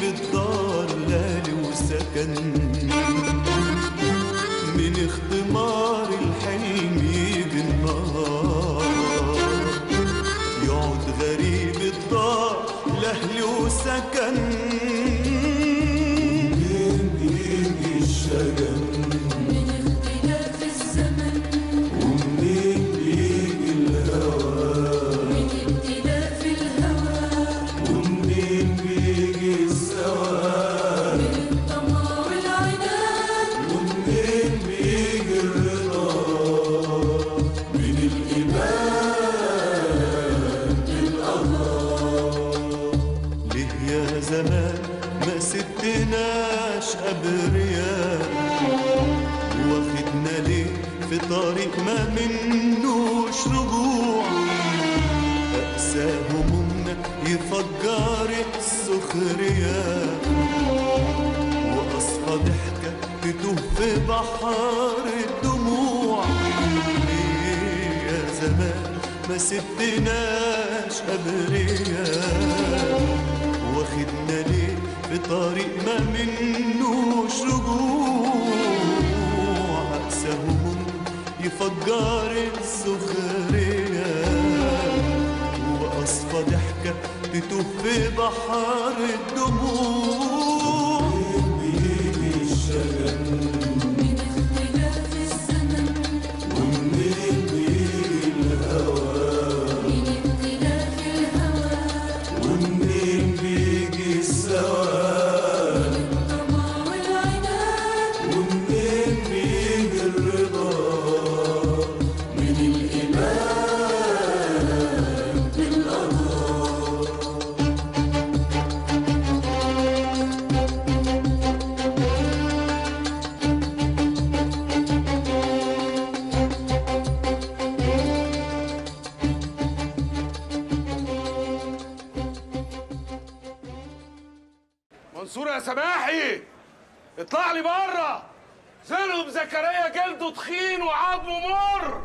الدار غالي وسكن من اختمار الحلم يجي النهار يقعد غريب الدار لأهل وسكن منين يجي الشجن اختلاف الزمن ومنين بيجي الهوى من ابتلاف الهوى ومنين بيجي السواد من الطمع والعناد ومنين بيجي الرضا من الإيمان بالله ليه يا زمان ما سبتناش أبرياء واخدنا ليه في طريق ما منوش رجوع أقسى همومنا يفجر السخرية وأصفى ضحكة تتوه في بحر الدموع ليه يا زمان ما سبتناش أبرياء واخدنا ليه في طريق ما منوش رجوع أقسى هموم يفجر السخرية وأصفى ضحكة تتوه في بحر الدموع بيجي الشجن من اختلاف الزمن ومنين بيجي الهوى من ابتلاف الهوى ومنين بيجي السواد الطمع والعناد ومنين بيجي الرضا من الإيمان بالله منصور يا سماحي اطلع لي بره زينب زكريا جلده تخين وعظمه مر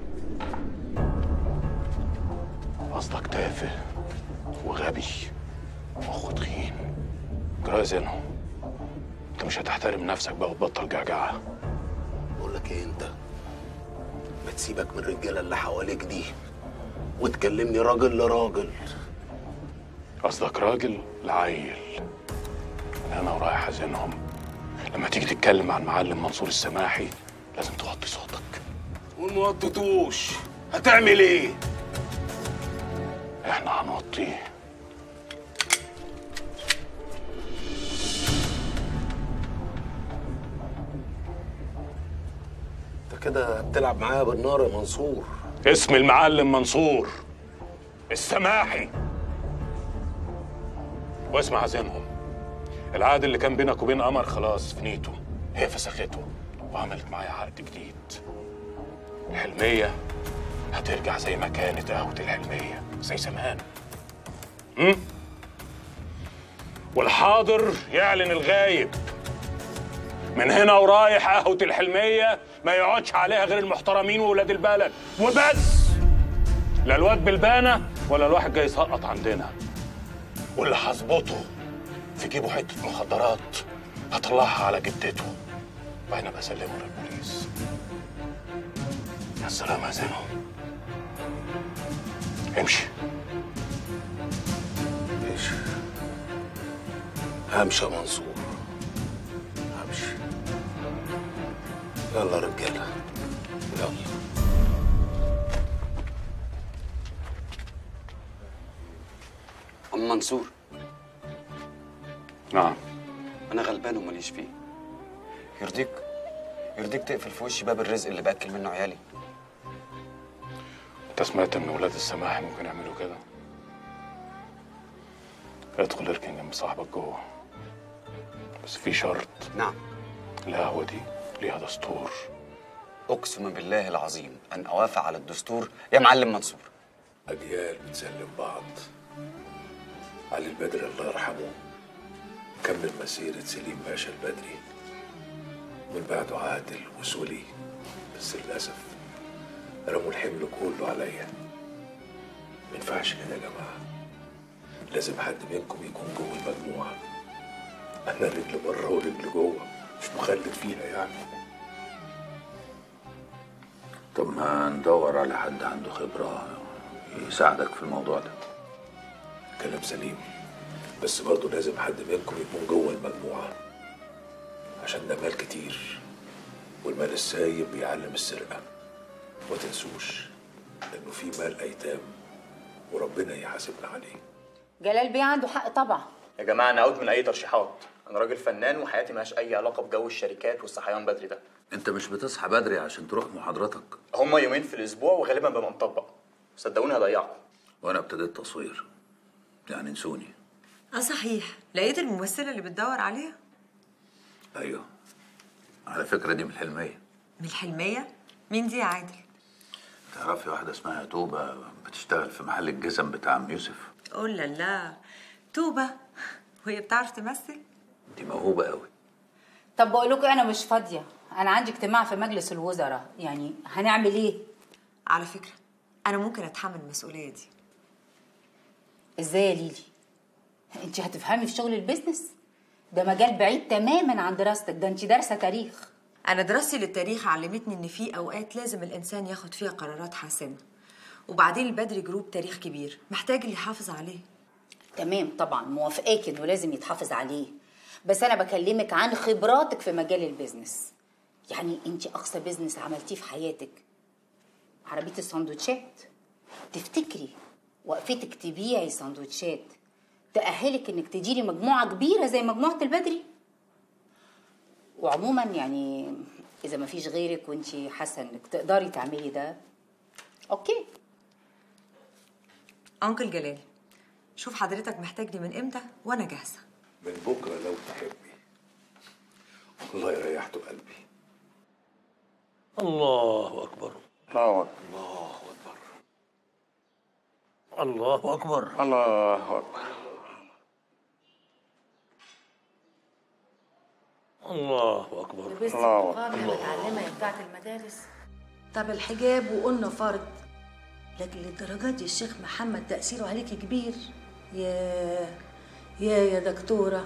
قصدك تافه وغبي مخه تخين جرازينو انت مش هتحترم نفسك بقى وتبطل جعجعه بقول لك ايه انت ما تسيبك من الرجاله اللي حواليك دي وتكلمني راجل لراجل قصدك راجل لعيل انا ورايح ازينهم لما تيجي تتكلم عن معلم منصور السماحي لازم توطي صوتك وموطتوش هتعمل ايه احنا هنوطيه انت كده بتلعب معايا بالنار يا منصور اسم المعلم منصور السماحي واسمع زينهم العقد اللي كان بينك وبين قمر خلاص فنيته هي فسخته وعملت معايا عقد جديد الحلمية هترجع زي ما كانت قهوة الحلمية زي زمان م? والحاضر يعلن الغايب من هنا ورايح قهوة الحلمية ما يقعدش عليها غير المحترمين وولاد البلد وبس لا الواد بالبانة ولا الواحد جاي يسقط عندنا واللي هظبطه في جيبه حتة مخدرات هطلعها على جدته وبعدين بسلمه للبوليس يا سلام يا زينو امشي ماشي همشي يا منصور همشي يلا يا رجاله يلا عم منصور نعم انا غلبان وماليش فيه يرضيك يرضيك تقفل في وشي باب الرزق اللي باكل منه عيالي انت سمعت ان ولاد السماحي ممكن يعملوا كده ادخل اركن جنب صاحبك جوه بس في شرط نعم القهوة دي ليها دستور اقسم بالله العظيم ان اوافق على الدستور يا معلم منصور أجيال بتسلم بعض علي البدري الله يرحمه كمل مسيرة سليم باشا البدري من بعده عادل وسولي بس للأسف رموا الحمل كله عليا ما ينفعش كده يا جماعة لازم حد منكم يكون جوه المجموعة انا رجل بره ورجل جوه مش مخلد فيها يعني طب ما ندور على حد عنده خبرة يساعدك في الموضوع ده كلام سليم بس برضه لازم حد منكم يكون جوه المجموعة عشان ده مال كتير والمال السايب بيعلم السرقة وما تنسوش انه في مال ايتام وربنا يحاسبنا عليه جلال بيه عنده حق طبعا يا جماعه انا اوت من اي ترشيحات انا راجل فنان وحياتي ملهاش اي علاقه بجو الشركات والصحيان بدري ده انت مش بتصحى بدري عشان تروح محاضراتك هما يومين في الاسبوع وغالبا ببقى مطبق صدقوني هضيعكم وانا ابتديت تصوير يعني نسوني اه صحيح لقيت الممثلة اللي بتدور عليها ايوه على فكرة دي من الحلمية من الحلمية مين دي يا عادل تعرفي واحدة اسمها توبة بتشتغل في محل الجزم بتاع عم يوسف قول لا لا توبة وهي بتعرف تمثل دي موهوبة قوي طب بقول لكم انا مش فاضيه انا عندي اجتماع في مجلس الوزراء يعني هنعمل ايه على فكرة أنا ممكن أتحمل المسؤولية دي ازاي يا ليلي انت هتفهمي في شغل البيزنس ده مجال بعيد تماما عن دراستك ده انت دارسه تاريخ أنا دراستي للتاريخ علمتني إن في أوقات لازم الإنسان ياخد فيها قرارات حاسمة وبعدين البدري جروب تاريخ كبير محتاج اللي يحافظ عليه تمام طبعا موافقاك انه لازم يتحافظ عليه بس انا بكلمك عن خبراتك في مجال البيزنس يعني انت اقصى بيزنس عملتيه في حياتك عربيه السندوتشات تفتكري وقفتك تبيعي سندوتشات تأهلك انك تديري مجموعه كبيره زي مجموعه البدري وعموما يعني اذا ما فيش غيرك وانت حاسه انك تقدري تعملي ده اوكي أنكل جلال شوف حضرتك محتاجني من إمتى وأنا جاهزة من بكرة لو تحبي والله ريحت قلبي الله أكبر الله أكبر الله أكبر الله أكبر الله أكبر لبست الله النقاب يا متعلمة يا بتاعت المدارس طب الحجاب وقلنا فرض لكن للدرجات دي الشيخ محمد تأثيره عليكي كبير يا يا يا دكتورة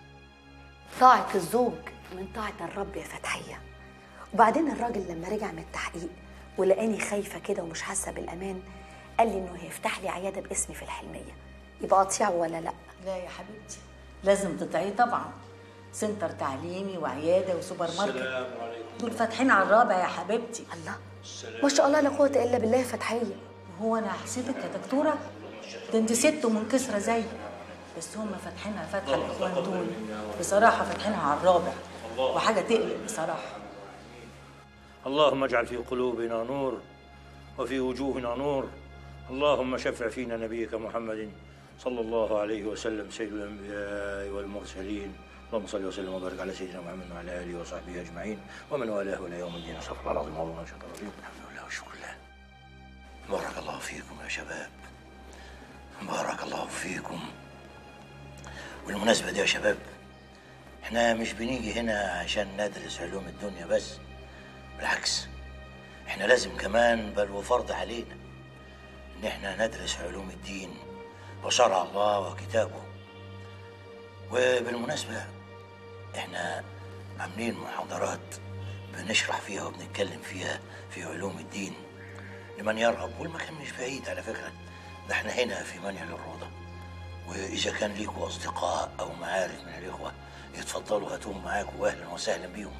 طاعة الزوج من طاعة الرب يا فتحية وبعدين الراجل لما رجع من التحقيق ولقاني خايفة كده ومش حاسة بالأمان قال لي إنه هيفتح لي عيادة باسمي في الحلمية يبقى أطيعه ولا لأ؟ لا يا حبيبتي لازم تطيعيه طبعا سنتر تعليمي وعيادة وسوبر ماركت دول فاتحين على الرابع يا حبيبتي الله ما شاء الله لا قوة إلا بالله يا فتحية هو أنا حسيتك يا دكتورة ده انت ست ومنكسرة زي بس هم فاتحينها فاتحة الإخوان دول بصراحة فاتحينها على الرابع وحاجة تقلق بصراحة اللهم اجعل في قلوبنا نور وفي وجوهنا نور اللهم شفع فينا نبيك محمد صلى الله عليه وسلم سيد الانبياء والمرسلين اللهم صل وسلم وبارك على سيدنا محمد وعلى اله وصحبه اجمعين ومن والاه الى يوم الدين استغفر الله العظيم اللهم شكرا الرحيم الحمد لله والشكر لله بارك الله فيكم يا شباب بارك الله فيكم بالمناسبة دي يا شباب احنا مش بنيجي هنا عشان ندرس علوم الدنيا بس بالعكس احنا لازم كمان بل وفرض علينا ان احنا ندرس علوم الدين وشرع الله وكتابه وبالمناسبة احنا عاملين محاضرات بنشرح فيها وبنتكلم فيها في علوم الدين لمن يرغب والمكان مش بعيد على فكرة ده احنا هنا في منيا للروضة وإذا كان ليكوا أصدقاء أو معارف من الإخوة يتفضلوا هاتوهم معاكم وأهلا وسهلا بيهم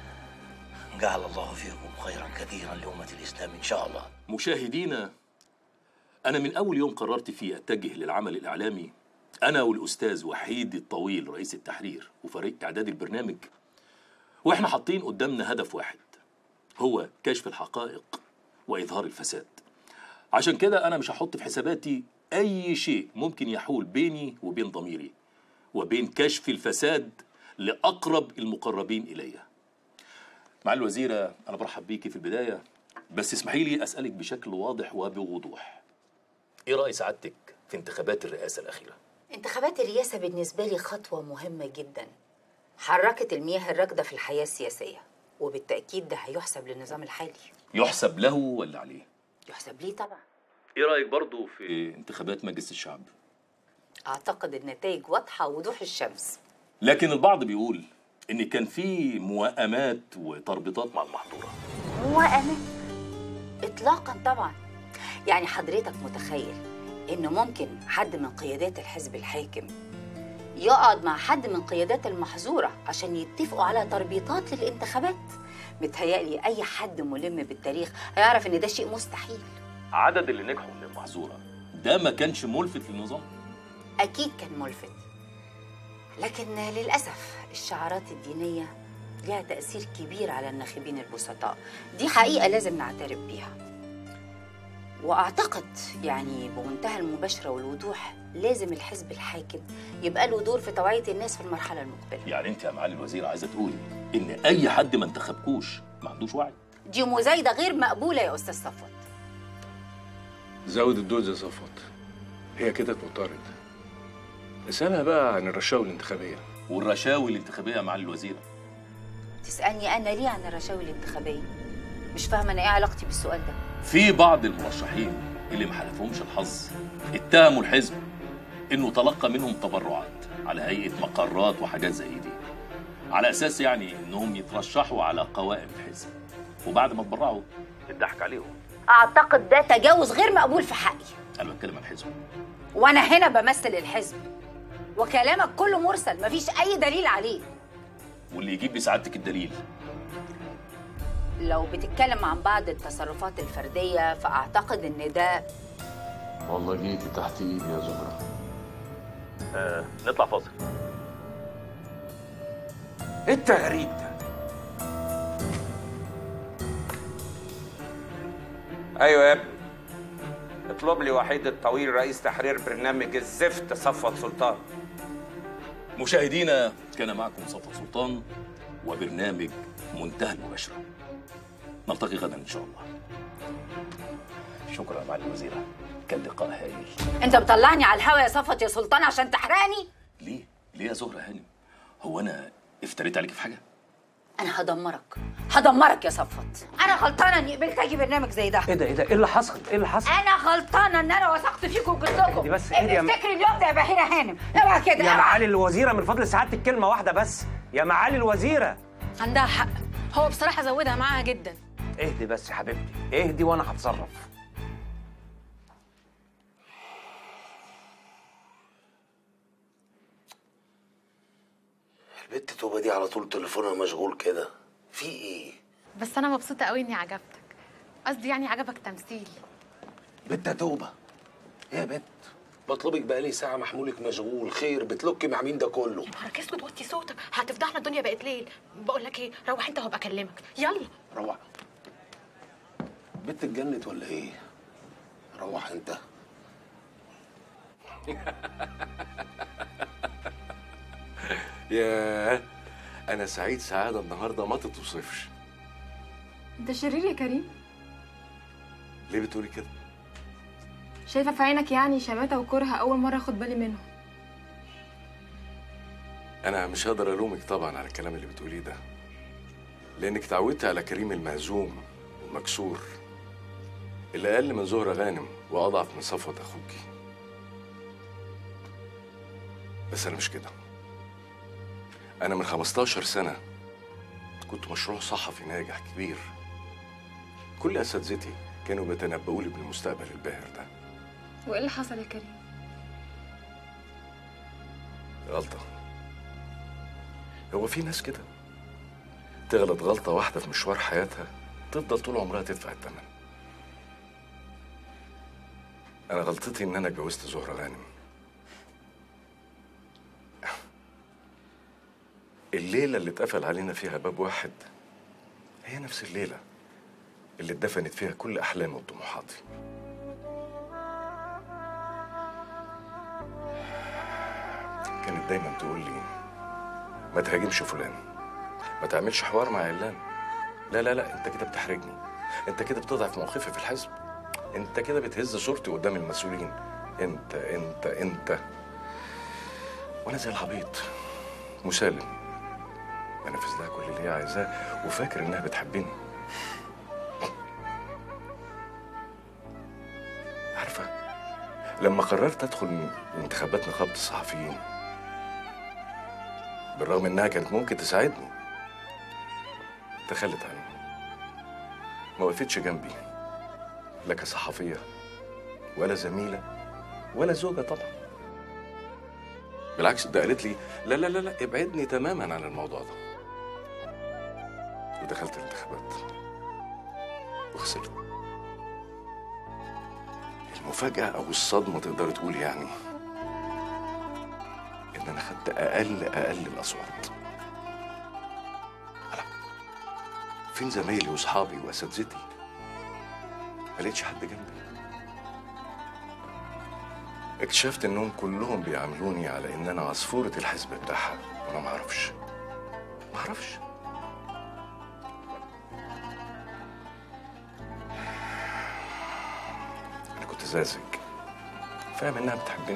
جعل الله فيكم خيرا كثيرا لأمة الإسلام إن شاء الله مشاهدينا أنا من أول يوم قررت فيه أتجه للعمل الإعلامي أنا والأستاذ وحيد الطويل رئيس التحرير وفريق إعداد البرنامج وإحنا حاطين قدامنا هدف واحد هو كشف الحقائق وإظهار الفساد عشان كده أنا مش هحط في حساباتي أي شيء ممكن يحول بيني وبين ضميري وبين كشف الفساد لأقرب المقربين إليّ مع الوزيرة أنا برحب بيكي في البداية بس اسمحي لي أسألك بشكل واضح وبوضوح إيه رأي سعادتك في انتخابات الرئاسة الأخيرة؟ انتخابات الرئاسة بالنسبة لي خطوة مهمة جدا حركت المياه الراكدة في الحياة السياسية وبالتأكيد ده هيحسب للنظام الحالي يحسب له ولا عليه؟ يحسب ليه طبعا إيه رأيك برضو في انتخابات مجلس الشعب؟ أعتقد النتائج واضحة وضوح الشمس لكن البعض بيقول ان كان في موائمات وتربيطات مع المحظوره وأنا إطلاقا طبعا يعني حضرتك متخيل إنه ممكن حد من قيادات الحزب الحاكم يقعد مع حد من قيادات المحظورة عشان يتفقوا على تربيطات للانتخابات متهيألي أي حد ملم بالتاريخ هيعرف إن ده شيء مستحيل عدد اللي نجحوا من المحظوره ده ما كانش ملفت للنظام أكيد كان ملفت لكن للأسف الشعارات الدينية لها تأثير كبير على الناخبين البسطاء دي حقيقة لازم نعترف بيها وأعتقد يعني بمنتهى المباشرة والوضوح لازم الحزب الحاكم يبقى له دور في توعية الناس في المرحلة المقبلة يعني انت يا معالي الوزير عايزه تقولي ان اي حد ما انتخبكوش ما عندوش وعي دي مزايدة غير مقبولة يا أستاذ صفوت زود الدوز يا صفوت هي كده اتوترت اسألها بقى عن الرشاوي الانتخابية والرشاوي الانتخابيه يا معالي الوزيره تسألني أنا ليه عن الرشاوي الانتخابية مش فاهمة أنا إيه علاقتي بالسؤال ده في بعض المرشحين اللي ما حلفهمش الحظ اتهموا الحزب انه تلقى منهم تبرعات على هيئه مقرات وحاجات زي دي على اساس يعني انهم يترشحوا على قوائم الحزب وبعد ما اتبرعوا اتضحك عليهم أعتقد ده تجاوز غير مقبول في حقي انا بتكلم عن الحزب وأنا هنا بمثل الحزب وكلامك كله مرسل مفيش أي دليل عليه واللي يجيب لسعادتك الدليل لو بتتكلم عن بعض التصرفات الفردية فأعتقد إن ده والله جيتي تحت ايدي يا زهرة آه نطلع فاصل ايه التغريب ده؟ ايوه يا ابني اطلب لي وحيد الطويل رئيس تحرير برنامج الزفت صفوت سلطان مشاهدينا كان معكم صفوت سلطان وبرنامج منتهى المباشره نلتقي غدا ان شاء الله شكرا يا معالي الوزيره كان لقاء هايل أنت بتطلعني على الهوا يا صفوت يا سلطان عشان تحرقني ليه ليه يا زهره هانم هو انا افتريت عليك في حاجه أنا هدمرك هدمرك يا صفوت أنا غلطانة إني قبلت أجي برنامج زي ده ايه ده ايه ده ايه اللي حصل؟ ايه اللي حصل؟ أنا غلطانة إن أنا وثقت فيكم وجبت لكم اهدي بس، اهدي يا م- افتكري اليوم ده يا بحيرة هانم اوعى كده يا اوعى. معالي الوزيرة من فضل سعادتك كلمة واحدة بس يا معالي الوزيرة عندها حق هو بصراحة زودها معاها جدا اهدي بس يا حبيبتي اهدي وانا هتصرف البت توبة دي على طول تليفونها مشغول كده في ايه؟ بس أنا مبسوطة قوي إني عجبتك قصدي يعني عجبك تمثيلي بت توبة يا بت بطلبك بقالي ساعة محمولك مشغول خير بتلوكي مع مين ده كله نهارك اسود وطي صوتك هتفضحنا الدنيا بقت ليل بقول لك ايه روح انت وهبقى اكلمك يلا روح بت اتجنت ولا ايه؟ روح انت ياه انا سعيد سعادة النهاردة ما تتوصفش انت شرير يا كريم ليه بتقولي كده؟ شايفة في عينك يعني شماتة وكره أول مرة أخد بالي منه انا مش هقدر الومك طبعا على الكلام اللي بتقوليه ده لانك اتعودت على كريم المهزوم والمكسور اللي اقل من زهرة غانم واضعف من صفوة اخوكي بس انا مش كده انا من 15 سنة كنت مشروع صحفي ناجح كبير كل اساتذتي كانوا بيتنبؤوا لي بالمستقبل الباهر ده وإيه اللي حصل يا كريم؟ غلطة هو في ناس كده تغلط غلطة واحدة في مشوار حياتها تفضل طول عمرها تدفع الثمن أنا غلطتي إن أنا اتجوزت زهرة غانم الليلة اللي اتقفل علينا فيها باب واحد هي نفس الليلة اللي اتدفنت فيها كل أحلامي وطموحاتي كانت دايما تقول لي ما تهاجمش فلان ما تعملش حوار مع علان لا لا لا انت كده بتحرجني انت كده بتضعف موقفي في الحزب انت كده بتهز صورتي قدام المسؤولين انت انت انت وانا زي العبيط مسالم بنفذ لها كل اللي هي عايزاه وفاكر انها بتحبني عارفه لما قررت ادخل انتخابات نقابه الصحفيين بالرغم انها كانت ممكن تساعدني تخلت عني ما وقفتش جنبي لا كصحفية ولا زميلة ولا زوجة طبعا بالعكس ده قالت لي لا لا لا لا ابعدني تماما عن الموضوع ده ودخلت الانتخابات وخسرت المفاجأة أو الصدمة تقدر تقول يعني إن أنا خدت أقل أقل الأصوات ألا فين زمايلي وأصحابي وأساتذتي؟ ما لقيتش حد جنبي اكتشفت إنهم كلهم بيعاملوني على إن أنا عصفورة الحزب بتاعها وأنا ما أعرفش ما أعرفش أنا كنت ساذج فاهم إنها بتحبني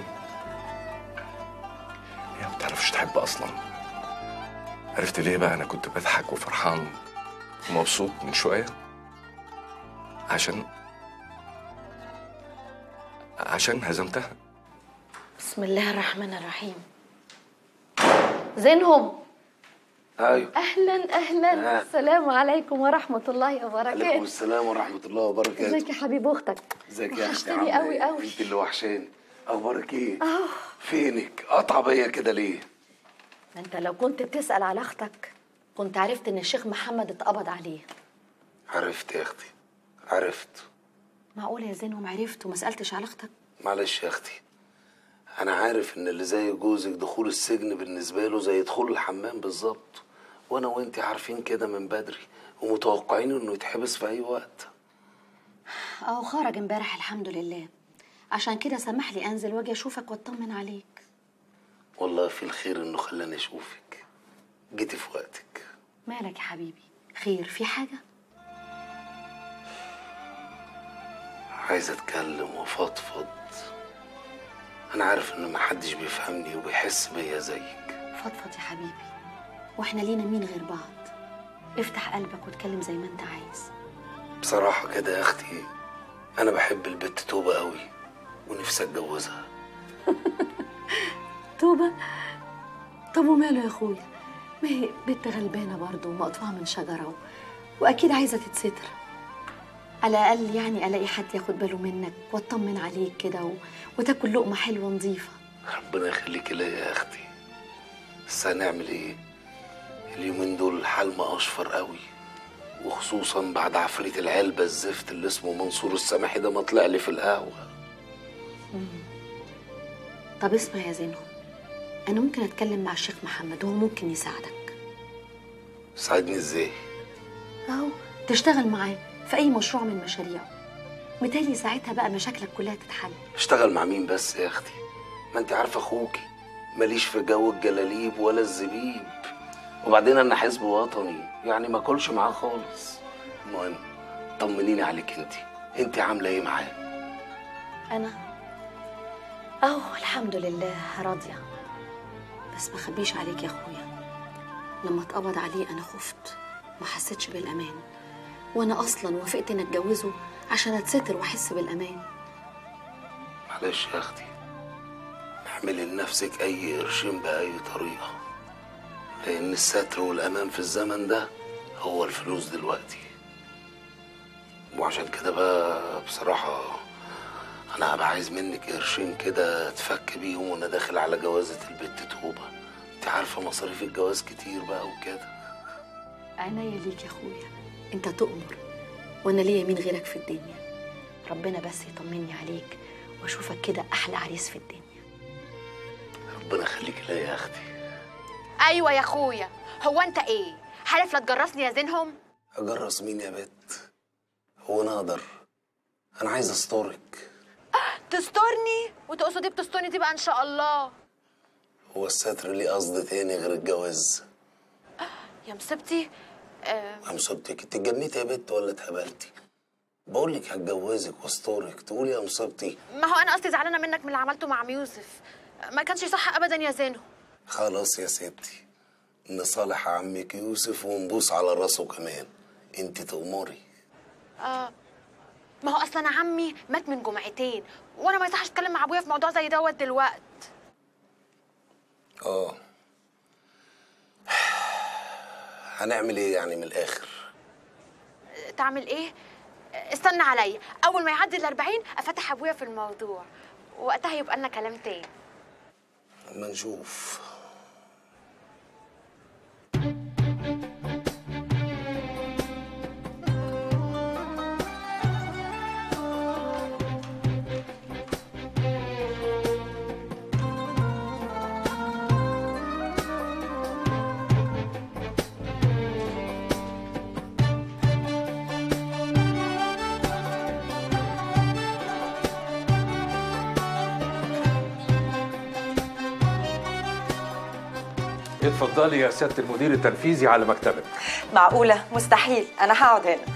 هي ما بتعرفش تحب أصلا عرفت ليه بقى أنا كنت بضحك وفرحان ومبسوط من شوية عشان عشان هزمتها بسم الله الرحمن الرحيم زينهم ايوه اهلا اهلا آه. السلام عليكم ورحمه الله عليكم وبركاته السلام ورحمه الله وبركاته ازيك يا حبيب اختك ازيك يا اختي وحشتني عامله قوي ايه؟ قوي انت اللي وحشاني اخبارك ايه اه فينك قطع بيا كده ليه ما انت لو كنت بتسال على اختك كنت عرفت ان الشيخ محمد اتقبض عليه عرفت يا اختي عرفت معقول يا زينهم عرفت وما سالتش على اختك معلش يا اختي انا عارف ان اللي زي جوزك دخول السجن بالنسبه له زي دخول الحمام بالظبط وانا وانت عارفين كده من بدري ومتوقعين انه يتحبس في اي وقت اهو خرج امبارح الحمد لله عشان كده سمح لي انزل واجي اشوفك واطمن عليك والله في الخير انه خلاني اشوفك جيتي في وقتك مالك يا حبيبي خير في حاجه عايز اتكلم وافضفض انا عارف ان محدش بيفهمني وبيحس بيا زيك فضفض يا حبيبي واحنا لينا مين غير بعض افتح قلبك واتكلم زي ما انت عايز بصراحة كده يا اختي انا بحب البت توبة قوي ونفسي اتجوزها توبة طب وماله يا اخويا ما هي بنت غلبانة برضه ومقطوعة من شجرة و... وأكيد عايزة تتستر على الأقل يعني ألاقي حد ياخد باله منك واطمن عليك كده و... وتاكل لقمة حلوة نظيفة ربنا يخليك ليا يا اختي بس هنعمل ايه اليومين دول الحال مقشفر قوي وخصوصا بعد عفريت العلبة الزفت اللي اسمه منصور السماحي ده ما طلع لي في القهوة طب اسمع يا زينهم أنا ممكن أتكلم مع الشيخ محمد وهو ممكن يساعدك ساعدني ازاي أهو تشتغل معاه في أي مشروع من مشاريعه متهيألي ساعتها بقى مشاكلك كلها تتحل اشتغل مع مين بس يا اختي ما انت عارفه اخوكي ماليش في جو الجلاليب ولا الزبيب وبعدين انا حزب وطني يعني ما اكلش معاه خالص المهم طمنيني عليك انت انت عامله ايه معاه أنا أهو الحمد لله راضية بس ما خبيش عليك يا أخويا لما اتقبض عليه أنا خفت ما حسيتش بالأمان وأنا أصلا وافقت إن أتجوزه عشان أتستر وأحس بالأمان معلش يا اختي اعملي لنفسك اي قرشين باي طريقه لان الستر والامان في الزمن ده هو الفلوس دلوقتي وعشان كده بقى بصراحه انا هبقى عايز منك قرشين كده تفك بيهم وانا داخل على جوازه البت توبه انت عارفه مصاريف الجواز كتير بقى وكده عناية ليك يا أخويا أنت تؤمر وأنا ليا مين غيرك في الدنيا ربنا بس يطمني عليك وأشوفك كده أحلى عريس في الدنيا ربنا يخليك ليا يا اختي ايوه يا اخويا هو انت ايه حالف لا تجرسني يا زينهم اجرس مين يا بت هو انا اقدر انا عايز استرك تسترني وتقصدي بتسترني دي بقى ان شاء الله هو الستر ليه قصد تاني غير الجواز يا مصيبتي آه يا مصيبتك انت اتجنيتي يا بت ولا اتهبلتي بقول لك هتجوزك واسترك تقولي يا مصيبتي ما هو انا قصدي زعلانه منك من اللي عملته مع يوسف ما كانش صح ابدا يا زينهم خلاص يا ستي نصالح عمك يوسف ونبوس على راسه كمان انت تأمري آه ما هو اصلا عمي مات من جمعتين وانا ما يصحش اتكلم مع ابويا في موضوع زي دوت دلوقت اه هنعمل ايه يعني من الاخر تعمل ايه استنى عليا اول ما يعدي الأربعين افتح ابويا في الموضوع وقتها يبقى لنا كلام تاني اما نشوف اتفضلي يا سياده المدير التنفيذي على مكتبك معقولة مستحيل أنا هقعد هنا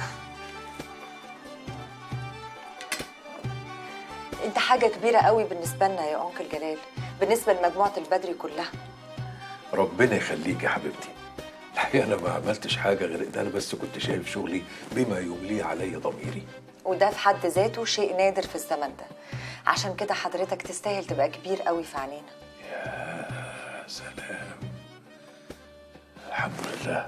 أنت حاجة كبيرة قوي بالنسبة لنا يا أنكل جلال بالنسبة لمجموعة البدري كلها ربنا يخليك يا حبيبتي الحقيقه انا ما عملتش حاجه غير ان انا بس كنت شايف شغلي بما يمليه علي ضميري وده في حد ذاته شيء نادر في الزمن ده عشان كده حضرتك تستاهل تبقى كبير قوي في عينينا يا سلام الحمد لله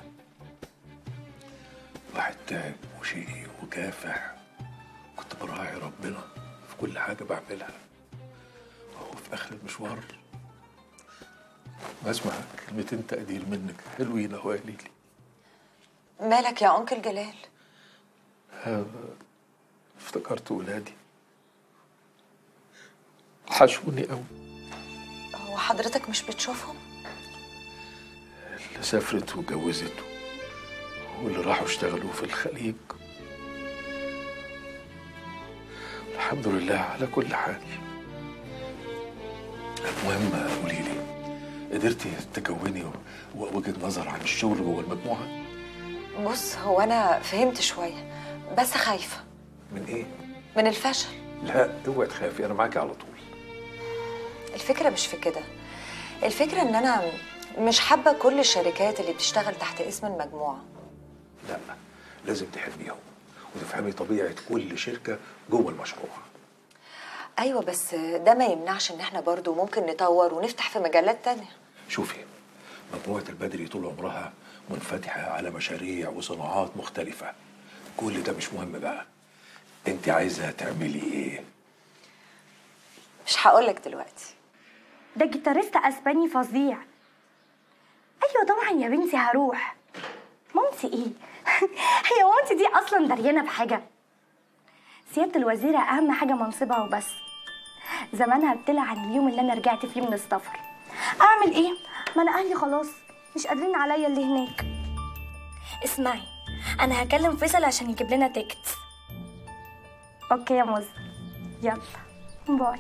واحد تعب وشقي وكافح كنت براعي ربنا في كل حاجة بعملها وهو في آخر المشوار بسمع كلمتين تقدير منك حلوين أهو قالي لي مالك يا أنكل جلال آه، افتكرت ولادي حشوني قوي هو حضرتك مش بتشوفهم اللي سافرت وجوزت واللي راحوا اشتغلوا في الخليج الحمد لله على كل حال المهم قولي لي قدرتي تكوني وجهة نظر عن الشغل جوه المجموعة بص هو أنا فهمت شوية بس خايفة من ايه؟ من الفشل لا اوعي تخافي انا معاكي على طول الفكرة مش في كده الفكرة إن أنا مش حابة كل الشركات اللي بتشتغل تحت اسم المجموعة لا لازم تحبيهم وتفهمي طبيعة كل شركة جوه المشروع أيوة بس ده ما يمنعش إن إحنا برضو ممكن نطور ونفتح في مجالات تانية شوفي مجموعة البدري طول عمرها منفتحة على مشاريع وصناعات مختلفة كل ده مش مهم بقى انت عايزة تعملي ايه مش هقولك دلوقتي ده جيتاريست اسباني فظيع ايوه طبعا يا بنتي هروح مامتي ايه هي مامتي دي اصلا دريانه بحاجه سياده الوزيره اهم حاجه منصبها وبس زمانها بتلع عن اليوم اللي انا رجعت فيه من السفر اعمل ايه ما انا اهلي خلاص مش قادرين عليا اللي هناك اسمعي انا هكلم فيصل عشان يجيب لنا تيكتس اوكي يا موز يلا باي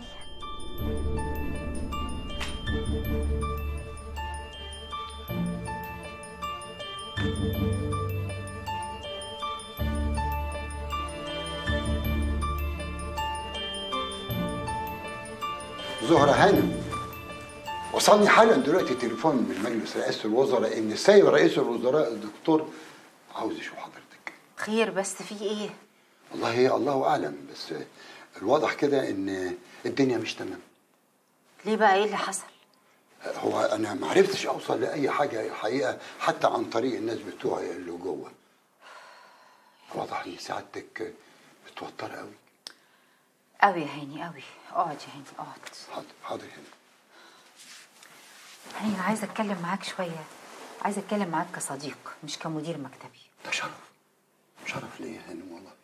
زهرة هانم وصلني حالا دلوقتي تليفون من مجلس رئاسة الوزراء إن السيد رئيس الوزراء الدكتور عاوز يشوف حضرتك خير بس في ايه والله الله أعلم بس الواضح كده إن الدنيا مش تمام ليه بقى ايه اللي حصل هو أنا ما عرفتش أوصل لأي حاجة الحقيقة حتى عن طريق الناس بتوعي اللي جوه واضح إن سعادتك متوترة قوي قوي يا هاني قوي اقعد يا هاني اقعد حاضر حاضر هنا هاني انا عايزه اتكلم معاك شويه عايزه اتكلم معاك كصديق مش كمدير مكتبي ده شرف شرف ليا يا هانم والله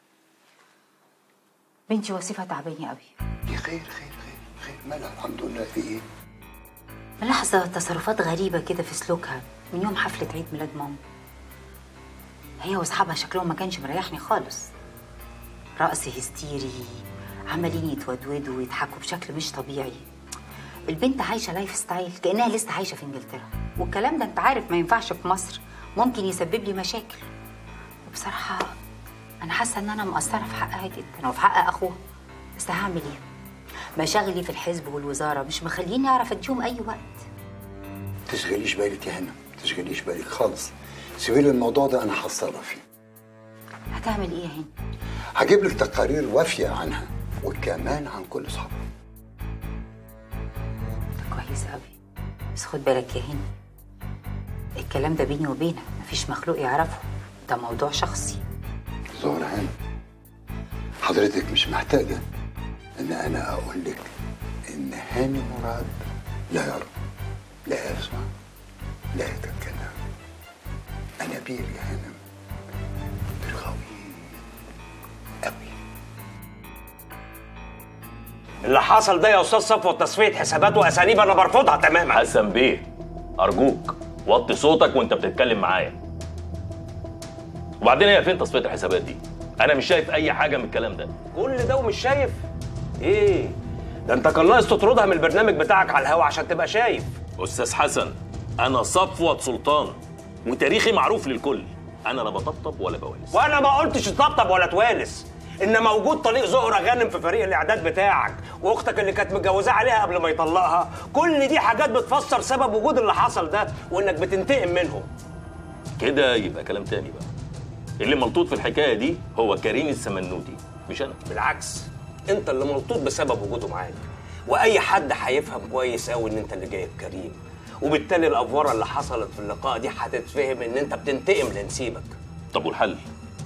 بنتي وصيفه تعبانه قوي دي خير خير خير خير مالها الحمد لله في إيه ملاحظه تصرفات غريبه كده في سلوكها من يوم حفله عيد ميلاد ماما هي واصحابها شكلهم ما كانش مريحني خالص رقص هستيري عمالين يتودودوا ويضحكوا بشكل مش طبيعي البنت عايشه لايف ستايل كانها لسه عايشه في انجلترا والكلام ده انت عارف ما ينفعش في مصر ممكن يسبب لي مشاكل وبصراحه انا حاسه ان انا مقصره في حقها جدا وفي حق اخوها بس هعمل ايه مشاغلي في الحزب والوزاره مش مخليني اعرف اديهم اي وقت تشغليش بالك يا هنا تشغليش بالك خالص سيبي لي الموضوع ده انا هتصرف فيه هتعمل ايه يا هند هجيب لك تقارير وافيه عنها وكمان عن كل اصحابها كويس قوي بس خد بالك يا هند الكلام ده بيني وبينك مفيش مخلوق يعرفه ده موضوع شخصي زهرة هانم حضرتك مش محتاجة إن أنا أقول لك إن هاني مراد لا يرى لا يسمع لا يتكلم أنا بير يا هانم بالغوي اللي حصل ده يا استاذ صفوت تصفيه حسابات واساليب انا برفضها تماما حسن بيه ارجوك وطي صوتك وانت بتتكلم معايا وبعدين هي فين تصفيه الحسابات دي انا مش شايف اي حاجه من الكلام ده كل ده ومش شايف ايه ده انت كان ناقص تطردها من البرنامج بتاعك على الهوا عشان تبقى شايف استاذ حسن انا صفوت سلطان وتاريخي معروف للكل انا لا بطبطب ولا بوالس وانا ما قلتش تطبطب ولا توالس ان موجود طليق زهره غانم في فريق الاعداد بتاعك واختك اللي كانت متجوزاه عليها قبل ما يطلقها كل دي حاجات بتفسر سبب وجود اللي حصل ده وانك بتنتقم منهم كده يبقى كلام تاني بقى اللي ملطوط في الحكايه دي هو كريم السمنودي مش انا بالعكس انت اللي ملطوط بسبب وجوده معاك واي حد هيفهم كويس قوي ان انت اللي جايب كريم وبالتالي الافوره اللي حصلت في اللقاء دي هتتفهم ان انت بتنتقم لنسيبك طب والحل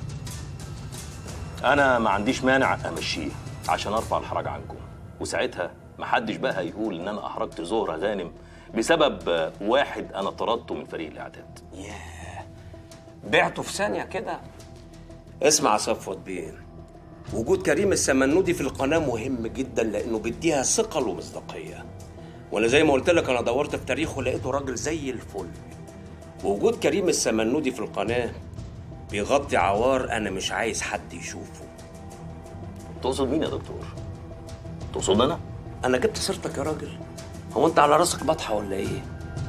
انا ما عنديش مانع امشيه عشان ارفع الحرج عنكم وساعتها محدش بقى هيقول ان انا احرجت زهره غانم بسبب آه، واحد انا طردته من فريق الاعداد بعته في ثانيه كده اسمع يا صفوت بيه وجود كريم السمنودي في القناه مهم جدا لانه بيديها ثقل ومصداقيه وانا زي ما قلت لك انا دورت في تاريخه لقيته راجل زي الفل ووجود كريم السمنودي في القناه بيغطي عوار انا مش عايز حد يشوفه تقصد مين يا دكتور تقصد انا انا جبت سيرتك يا راجل هو انت على راسك بطحه ولا ايه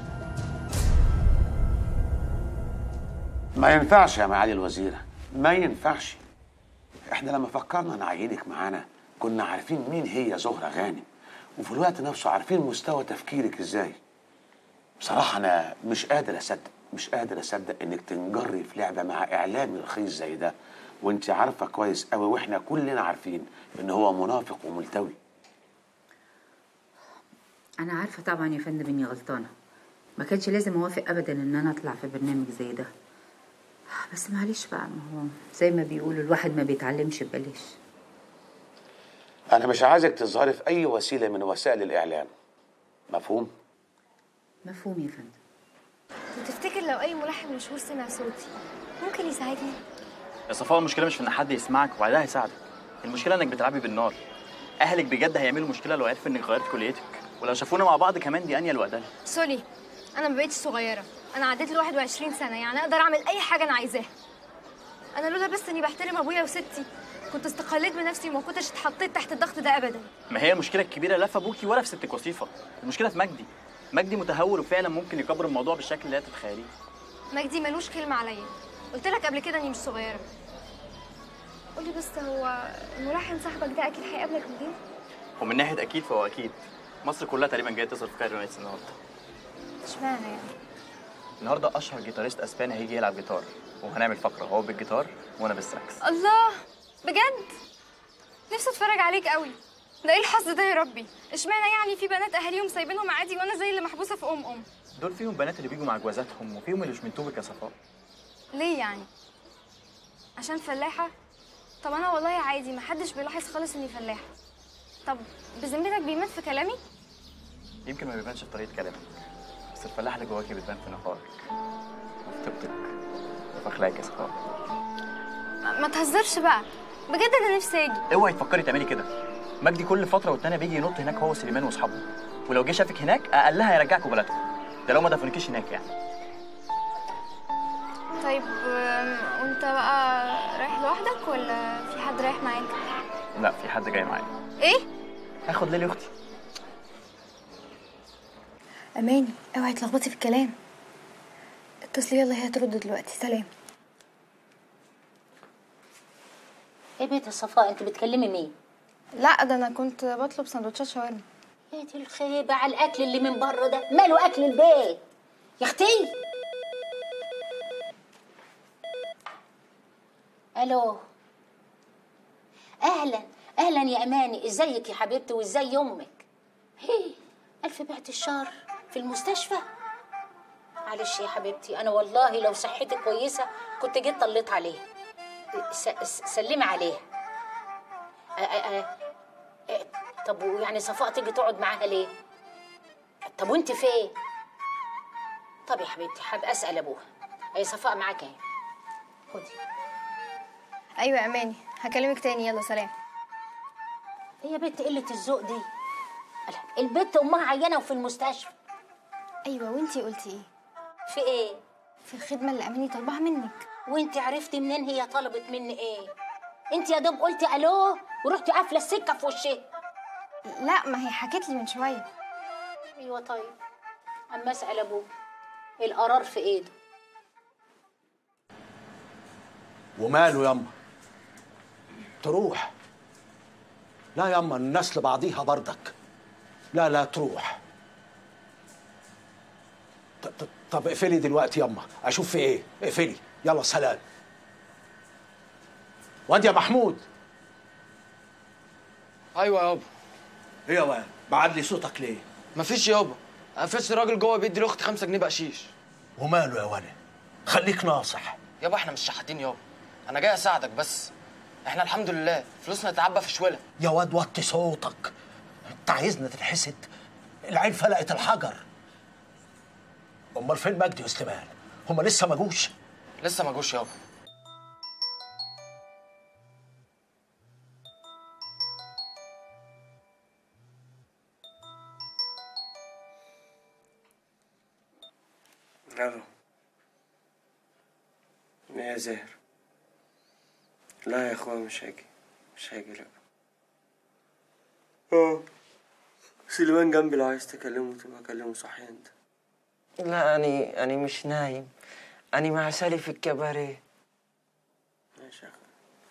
ما ينفعش يا معالي الوزيرة ما ينفعش احنا لما فكرنا نعينك معانا كنا عارفين مين هي زهرة غانم وفي الوقت نفسه عارفين مستوى تفكيرك ازاي بصراحة أنا مش قادر أصدق مش قادر أصدق إنك تنجري في لعبة مع إعلامي رخيص زي ده وأنت عارفة كويس قوي وإحنا كلنا عارفين إن هو منافق وملتوي انا عارفه طبعا يا فندم اني غلطانه ما كانش لازم اوافق ابدا ان انا اطلع في برنامج زي ده بس معلش بقى ما هو زي ما بيقولوا الواحد ما بيتعلمش ببلاش أنا مش عايزك تظهري في أي وسيلة من وسائل الإعلام مفهوم؟ مفهوم يا فندم وتفتكر لو اي ملحن مشهور سمع صوتي ممكن يساعدني يا صفاء المشكله مش في ان حد يسمعك وبعدها هيساعدك المشكله انك بتلعبي بالنار اهلك بجد هيعملوا مشكله لو عرفوا انك غيرت كليتك ولو شافونا مع بعض كمان دي انيل وقتها سوري انا ما بقتش صغيره انا عديت ل 21 سنه يعني اقدر اعمل اي حاجه انا عايزاها انا لولا بس اني بحترم ابويا وستي كنت استقليت بنفسي وما كنتش اتحطيت تحت الضغط ده ابدا ما هي المشكله الكبيره لا في ابوكي ولا في ستك وصيفه المشكله في مجدي مجدي متهور وفعلا ممكن يكبر الموضوع بالشكل اللي هي تتخيليه مجدي ملوش كلمه عليا قلت لك قبل كده اني مش صغيره قولي بس هو الملحن صاحبك ده اكيد هيقابلك مدير ومن ناحيه اكيد فهو اكيد مصر كلها تقريبا جايه تصرف في كايرو نايتس النهارده اشمعنى يعني النهارده اشهر جيتاريست اسباني هيجي يلعب جيتار وهنعمل فقره هو بالجيتار وانا بالساكس الله بجد نفسي اتفرج عليك قوي ده ايه الحظ ده يا ربي اشمعنى يعني في بنات اهاليهم سايبينهم عادي وانا زي اللي محبوسه في ام ام دول فيهم بنات اللي بيجوا مع جوازاتهم وفيهم اللي مش من طوبك يا صفاء ليه يعني عشان فلاحه طب انا والله عادي محدش بيلاحظ خالص اني فلاحه طب بذمتك بيمات في كلامي يمكن ما بيبانش في طريقه كلامك بس الفلاح اللي جواكي بتبان في نقائك وفي طيبتك وفي اخلاقك يا صفاء ما تهزرش بقى بجد انا نفسي اجي اوعي تفكري تعملي كده مجدي كل فتره والتانيه بيجي ينط هناك هو وسليمان واصحابه ولو جه شافك هناك اقلها يرجعكوا بلدكم ده لو ما دفنكيش هناك يعني طيب أم، وانت بقى رايح لوحدك ولا في حد رايح معاك لا في حد جاي معايا ايه هاخد ليلي اختي اماني اوعي تلخبطي في الكلام اتصلي يلا هي هترد دلوقتي سلام ايه بيت يا صفاء انت بتكلمي مين لا ده انا كنت بطلب سندوتشات شاورما يا دي الخيبة على الاكل اللي من بره ده ماله اكل البيت يا اختي الو اهلا اهلا يا اماني ازيك يا حبيبتي وازاي امك هي الف بعت الشر في المستشفى معلش يا حبيبتي انا والله لو صحتي كويسه كنت جيت طليت عليها س- س- سلمي عليها أ- أ- أ- أ- طب ويعني صفاء تيجي تقعد معاها ليه طب وانت فين طب يا حبيبتي حاب اسال ابوها هي صفاء معاك اهي خدي ايوه يا اماني هكلمك تاني يلا سلام هي بنت قله الذوق دي البنت امها عيانه وفي المستشفى ايوه وانتي قلتي ايه في ايه في الخدمه اللي اماني طالباها منك وانت عرفتي منين هي طلبت مني ايه انت يا دوب قلتي الو ورحتي قافله السكه في وشها لا ما هي حكت لي من شويه ايوه طيب اما اسال ابوه القرار في ايده وماله ياما تروح لا ياما الناس لبعضيها بردك لا لا تروح ط- ط- طب اقفلي دلوقتي ياما اشوف في ايه اقفلي يلا سلام واد يا محمود ايوه يابا ايه يا واد بعد لي صوتك ليه مفيش يابا قفشت راجل جوه بيدي لاختي 5 جنيه بقشيش وماله يا ولد خليك ناصح يابا احنا مش شحاتين يابا انا جاي اساعدك بس احنا الحمد لله فلوسنا تتعبى في شوله يا واد وطي صوتك انت عايزنا تتحسد العين فلقت الحجر امال فين مجدي وسليمان هما لسه ما جوش لسه ما جوش يابا الو يا زاهر لا يا اخويا مش هاجي مش هاجي لا اه سليمان جنبي لو عايز تكلمه تبقى كلمه صحيح انت لا اني اني مش نايم اني مع سالي في الكباريه ماشي يا اخويا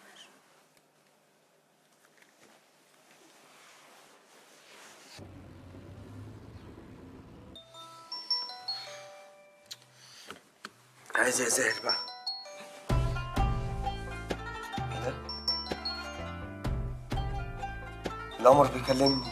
عايز يا زاهر بقى ايه ده؟ القمر بيكلمني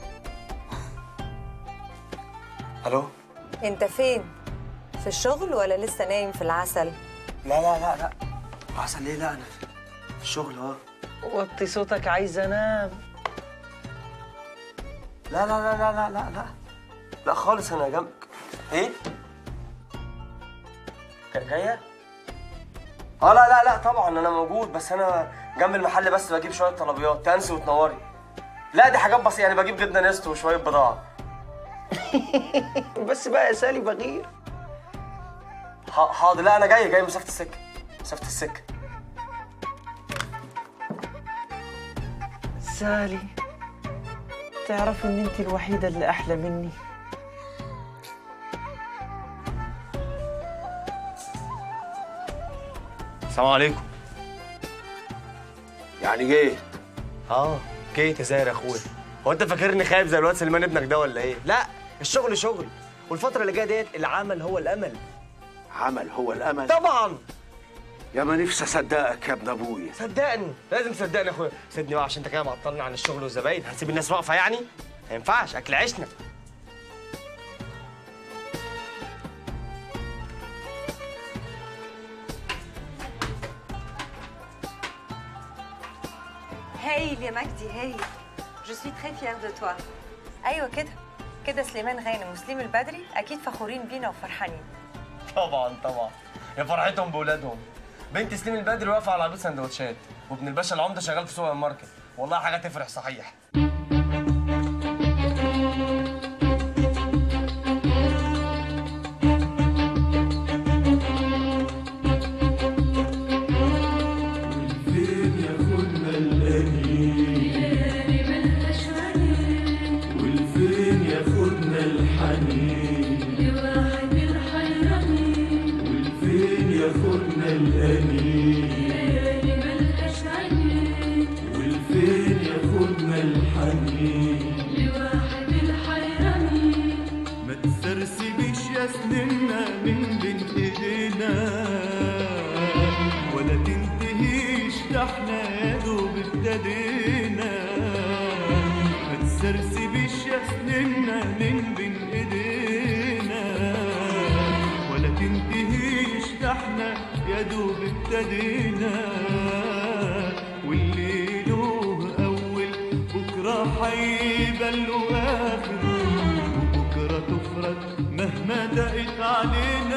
الو انت فين في الشغل ولا لسه نايم في العسل لا لا لا لا عسل ليه لا انا في في الشغل اه وطي صوتك عايز انام لا لا لا لا لا لا لا لا خالص انا جنبك ايه ج- جايه اه لا لا لا طبعا انا موجود بس انا جنب المحل بس بجيب شويه طلبيات تنسي وتنوري لا دي حاجات بسيطه يعني بجيب جبنه نستو وشويه بضاعه بس بقى يا سالي بغير ح- حاضر لا انا جاي جاي مسافه السكه مسافه السكه سالي تعرف ان انت الوحيده اللي احلى مني السلام عليكم يعني جيت اه جيت يا زاهر يا اخويا هو انت فاكرني خايب زي الواد سليمان ابنك ده ولا ايه لا الشغل شغل والفتره اللي جايه ديت العمل هو الامل عمل هو الامل طبعا يا ما نفسي اصدقك يا ابن ابويا صدقني لازم تصدقني يا اخويا سيبني بقى عشان انت كده معطلني عن الشغل والزباين هسيب الناس واقفه يعني ما ينفعش اكل عيشنا هايل يا مجدي هايل جو سوي تري فيير دو توا ايوه كده كده سليمان غانم وسليم البدري اكيد فخورين بينا وفرحانين طبعا طبعا يا فرحتهم بولادهم بنت سليم البدري واقفه على عربيه سندوتشات وابن الباشا العمده شغال في سوبر ماركت والله حاجه تفرح صحيح فين ياخدنا الأنين والفين ياخدنا الحنين لواحد الحيرانين والفين ياخدنا الأنين والفين ياخدنا الحنين لواحد الحيرانين ما تسرسبيش يا سننا من بين ايدينا ولا تنتهيش ده احنا يا دوب ابتدينا ما تسرسبيش يا سننا من بين ايدينا ولا ابتدينا واللي له أول بكرة حيبان له آخر وبكرة تفرج مهما دقت علينا